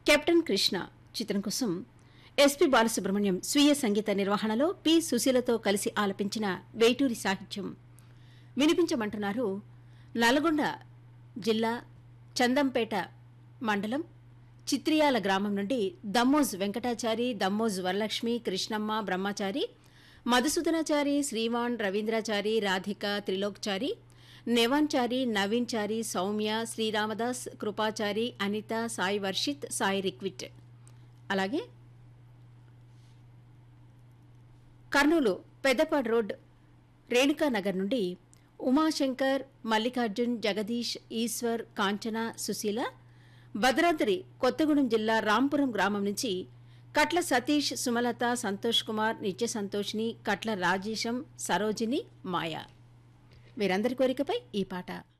captain Krishna చిత్రం కోసం SP Balasubrahmanyam స్వీయ సంగీత నిర్వహణలో పి సుశీలతో కలిసి ఆలపించిన వేటూరి సాహిత్యం వినిపించమంటున్నారు నల్గొండ జిల్లా చందంపేట మండలం చిత్రియాల గ్రామం నుండి దమ్మోజ్ వెంకటాచారి దమ్మోజ్ వరలక్ష్మి కృష్ణమ్మ బ్రహ్మచారి మధుసూదనాచారి శ్రీవాణ్ రవీంద్రాచారి రాధిక త్రిలోక్చారి నెవాన్చారి నవీన్చారి సౌమ్య శ్రీరామదాస్ కృపాచారి అనిత సాయి వర్షిత్ సాయి రిక్విట్ అలాగే కర్నూలు పెద్దపాడు రోడ్ రేణుకానగర్ నుండి ఉమాశంకర్ మల్లికార్జున్ జగదీష్ ఈశ్వర్ కాంచన సుశీల భద్రాద్రి కొత్తగూడెం జిల్లా రాంపురం గ్రామం నుంచి కట్ల సతీష్ సుమలత సంతోష్ కుమార్ నిత్య సంతోష్ని కట్ల రాజేశం సరోజిని మాయ వీరందరి కోరికపై ఈ పాట